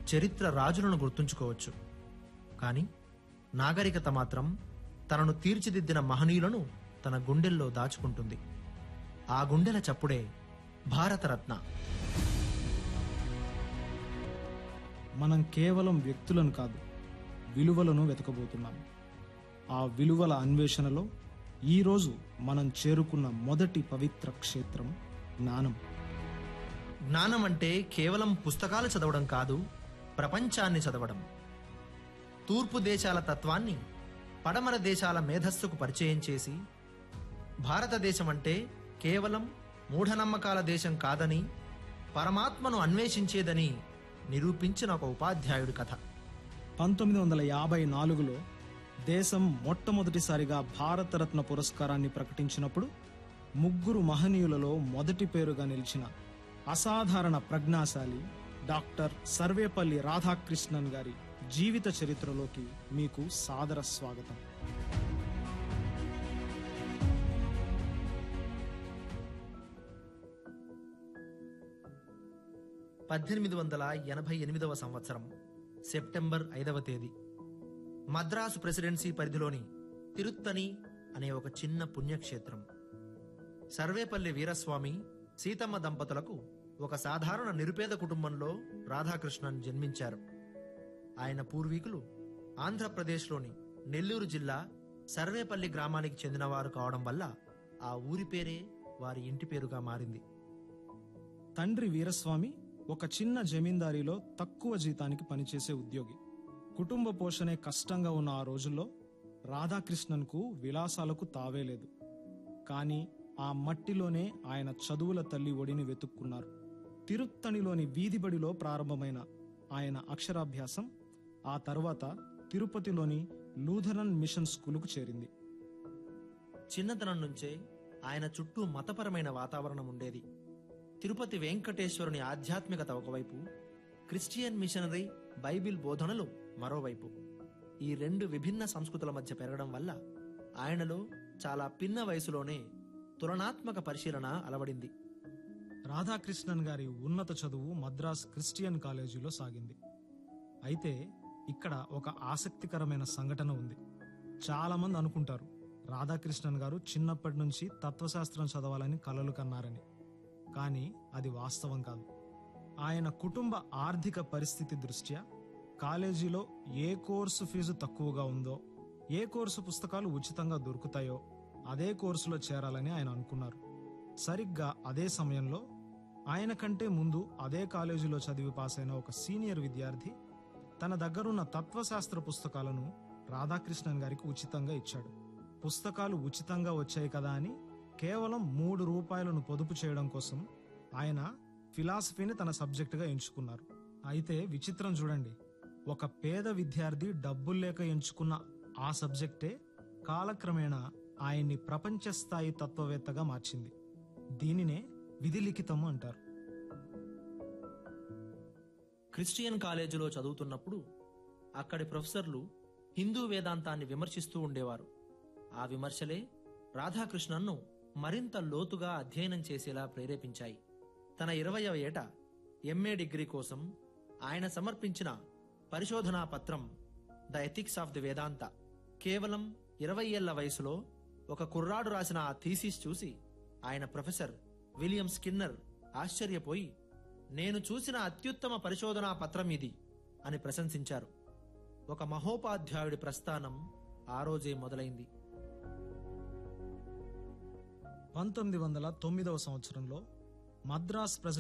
చరిత్ర రాజులను గుర్తుంచుకోవచ్చు కానీ నాగరికత మాత్రం తనను తీర్చిదిద్దిన మహనీయులను తన గుండెల్లో దాచుకుంటుంది ఆ గుండెల చప్పుడే భారతరత్న మనం కేవలం వ్యక్తులను కాదు విలువలను వెతకబోతున్నాం ఆ విలువల అన్వేషణలో ఈరోజు మనం చేరుకున్న మొదటి పవిత్ర క్షేత్రం జ్ఞానం జ్ఞానం అంటే కేవలం పుస్తకాలు చదవడం కాదు ప్రపంచాన్ని చదవడం తూర్పు దేశాల తత్వాన్ని పడమర దేశాల మేధస్సుకు పరిచయం చేసి భారతదేశం అంటే కేవలం మూఢనమ్మకాల దేశం కాదని పరమాత్మను అన్వేషించేదని నిరూపించిన ఒక ఉపాధ్యాయుడి కథ పంతొమ్మిది వందల యాభై నాలుగులో దేశం మొట్టమొదటిసారిగా భారతరత్న పురస్కారాన్ని ప్రకటించినప్పుడు ముగ్గురు మహనీయులలో మొదటి పేరుగా నిలిచిన అసాధారణ ప్రజ్ఞాశాలి డాక్టర్ సర్వేపల్లి రాధాకృష్ణన్ గారి జీవిత చరిత్రలోకి మీకు సాదర స్వాగతం పద్దెనిమిది వందల ఎనభై ఎనిమిదవ సంవత్సరం సెప్టెంబర్ ఐదవ తేదీ మద్రాసు ప్రెసిడెన్సీ పరిధిలోని తిరుత్తని అనే ఒక చిన్న పుణ్యక్షేత్రం సర్వేపల్లి వీరస్వామి సీతమ్మ దంపతులకు ఒక సాధారణ నిరుపేద కుటుంబంలో రాధాకృష్ణన్ జన్మించారు ఆయన పూర్వీకులు ఆంధ్రప్రదేశ్లోని నెల్లూరు జిల్లా సర్వేపల్లి గ్రామానికి చెందినవారు కావడం వల్ల ఆ ఊరి పేరే వారి ఇంటి పేరుగా మారింది తండ్రి వీరస్వామి ఒక చిన్న జమీందారీలో తక్కువ జీతానికి పనిచేసే ఉద్యోగి కుటుంబ పోషణే కష్టంగా ఉన్న ఆ రోజుల్లో రాధాకృష్ణన్కు విలాసాలకు తావేలేదు కానీ ఆ మట్టిలోనే ఆయన చదువుల తల్లి ఒడిని వెతుక్కున్నారు తిరుత్తణిలోని వీధిబడిలో ప్రారంభమైన ఆయన అక్షరాభ్యాసం ఆ తర్వాత తిరుపతిలోని లూథరన్ మిషన్ స్కూలుకు చేరింది చిన్నతనం నుంచే ఆయన చుట్టూ మతపరమైన వాతావరణం ఉండేది తిరుపతి వెంకటేశ్వరుని ఆధ్యాత్మికత ఒకవైపు క్రిస్టియన్ మిషనరీ బైబిల్ బోధనలు మరోవైపు ఈ రెండు విభిన్న సంస్కృతుల మధ్య పెరగడం వల్ల ఆయనలో చాలా పిన్న వయసులోనే తులనాత్మక పరిశీలన అలవడింది రాధాకృష్ణన్ గారి ఉన్నత చదువు మద్రాస్ క్రిస్టియన్ కాలేజీలో సాగింది అయితే ఇక్కడ ఒక ఆసక్తికరమైన సంఘటన ఉంది చాలా మంది అనుకుంటారు రాధాకృష్ణన్ గారు చిన్నప్పటి నుంచి తత్వశాస్త్రం చదవాలని కలలు కన్నారని కానీ అది వాస్తవం కాదు ఆయన కుటుంబ ఆర్థిక పరిస్థితి దృష్ట్యా కాలేజీలో ఏ కోర్సు ఫీజు తక్కువగా ఉందో ఏ కోర్సు పుస్తకాలు ఉచితంగా దొరుకుతాయో అదే కోర్సులో చేరాలని ఆయన అనుకున్నారు సరిగ్గా అదే సమయంలో ఆయన కంటే ముందు అదే కాలేజీలో చదివి పాస్ అయిన ఒక సీనియర్ విద్యార్థి తన దగ్గరున్న తత్వశాస్త్ర పుస్తకాలను రాధాకృష్ణన్ గారికి ఉచితంగా ఇచ్చాడు పుస్తకాలు ఉచితంగా వచ్చాయి కదా అని కేవలం మూడు రూపాయలను పొదుపు చేయడం కోసం ఆయన ఫిలాసఫీని తన సబ్జెక్టుగా ఎంచుకున్నారు అయితే విచిత్రం చూడండి ఒక పేద విద్యార్థి డబ్బులు లేక ఎంచుకున్న ఆ సబ్జెక్టే కాలక్రమేణా ఆయన్ని ప్రపంచ స్థాయి తత్వవేత్తగా మార్చింది దీనినే విధి లిఖితము అంటారు క్రిస్టియన్ కాలేజీలో చదువుతున్నప్పుడు అక్కడి ప్రొఫెసర్లు హిందూ వేదాంతాన్ని విమర్శిస్తూ ఉండేవారు ఆ విమర్శలే రాధాకృష్ణన్ను మరింత లోతుగా అధ్యయనం చేసేలా ప్రేరేపించాయి తన ఇరవయవ ఏట ఎంఏ డిగ్రీ కోసం ఆయన సమర్పించిన పరిశోధనా పత్రం the ethics of the Vedanta కేవలం ఇరవై ఏళ్ల వయసులో ఒక కుర్రాడు రాసిన ఆ థీసిస్ చూసి ఆయన ప్రొఫెసర్ విలియం స్కిన్నర్ ఆశ్చర్యపోయి నేను చూసిన అత్యుత్తమ పరిశోధనా పత్రం ఇది అని ప్రశంసించారు ఒక మహోపాధ్యాయుడి ప్రస్థానం ఆ రోజే మొదలైంది పంతొమ్మిది వందల తొమ్మిదవ సంవత్సరంలో మద్రాస్ ప్రెసిడెంట్